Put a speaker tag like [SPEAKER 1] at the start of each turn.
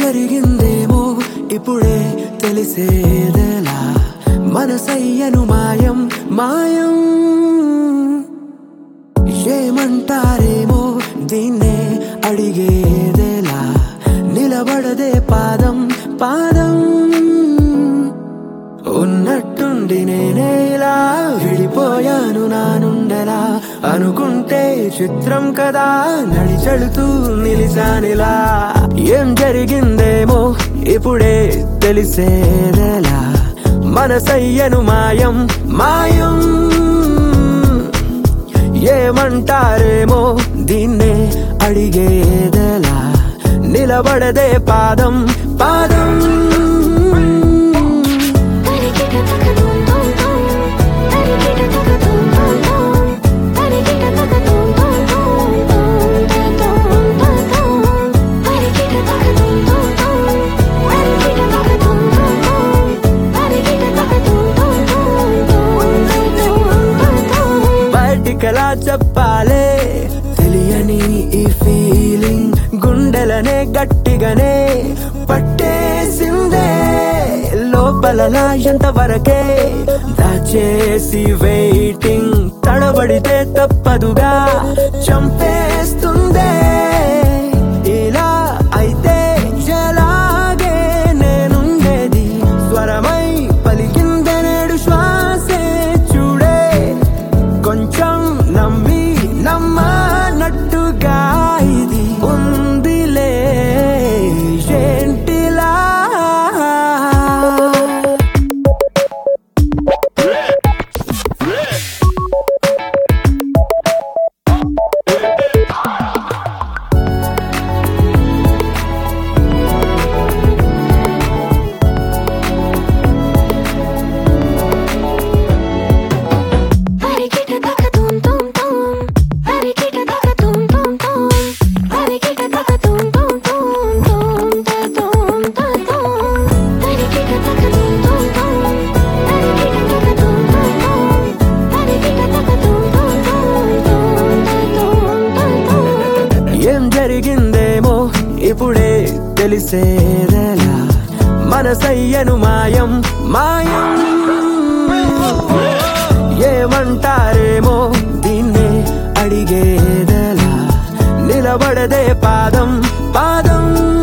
[SPEAKER 1] జరిగిందేమో ఇప్పుడే తెలిసేదేలా మనసయ్యను మాయం మాయం ఏమంటారేమో దీన్నే అడిగేదేలా నిలబడదే పాదం పాదం ఉన్నట్టుండి నేనే ఇలా విడిపోయాను నా నుండెలా అనుకుంటే చిత్రం కదా నడిచెడుతూ నిలిచానిలా ఏం జరిగిందేమో ఇప్పుడే తెలిసేదేలా మనసయ్యను మాయం మాయం ఏమంటారేమో దీన్నే అడిగేదెలా నిలబడదే పాదం పాదం
[SPEAKER 2] తరికిట తక తుం తుం తుం తరికిట తక తుం తుం తుం తరికిట తక తుం తుం తుం తుం తుం తుం తరికిట తక తుం తుం తుం తరికిట తక తుం తుం తుం తరికిట తక తుం తుం తుం తుం
[SPEAKER 1] బయటికెలా చెప్పాలే తెలియని ఈ ఫీలింగ్ గుండెలనే గట్టిగానే పట్టేసిందే లోపలలా ఎంతవరకే దాచేసి వెయిటింగ్ తడబడితే తప్పదుగా చంపేస్తుందే ఇలా అయితే ఎలాగే నేనుండేది స్వరమై పలికిందే నేడు శ్వాసే చూడే కొంచెం నమ్మి నమ్మనట్టుగా ఇది ఉందిలే ఏంటిలా
[SPEAKER 2] తరికిట తక తుం తుం తుం తరికిట తక తుం తుం తుం తరికిట తక తుం తుం తుం తుం తుం తుం తరికిట తక తుం తుం తుం తరికిట తక తుం తుం తుం తరికిట తక తుం తుం తుం తుం
[SPEAKER 1] ఏం జరిగిందేమో ఇప్పుడే తెలిసేదెలా మనసయ్యను మాయం మాయం ఏమంటారేమో దీన్నే అడిగేదెలా నిలబడదే పాదం పాదం